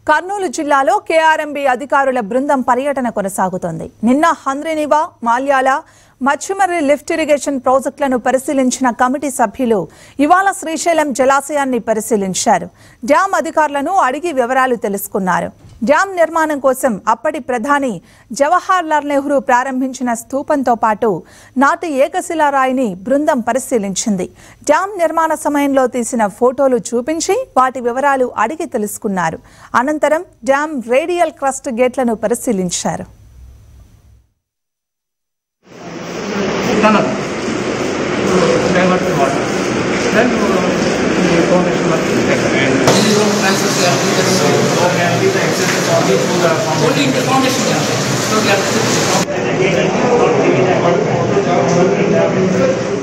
కర్నూలు జిల్లాలో కేఆర్ఎంబీ అధికారుల బృందం పర్యటన కొనసాగుతోంది నిన్న హంద్రినివా మాల్యాల మచ్చిమర్రి లిఫ్ట్ ఇరిగేషన్ ప్రాజెక్టులను పరిశీలించిన కమిటీ సభ్యులు ఇవాళ శ్రీశైలం జలాశయాన్ని పరిశీలించారు డ్యాం అధికారులను అడిగి వివరాలు తెలుసుకున్నారు డ్యాం నిర్మాణం కోసం అప్పటి ప్రధాని జవహర్లాల్ నెహ్రూ ప్రారంభించిన స్తూపంతో పాటు నాటి ఏకశిలారాయిని బృందం పరిశీలించింది డ్యాం నిర్మాణ సమయంలో తీసిన ఫోటోలు చూపించి వాటి వివరాలు అడిగి తెలుసుకున్నారు అనంతరం డ్యాం రేడియల్ క్రస్ట్ గేట్లను పరిశీలించారు tunnel to divert the water. Then uh, the foundation work is taken. And Only the foundation can So we have to-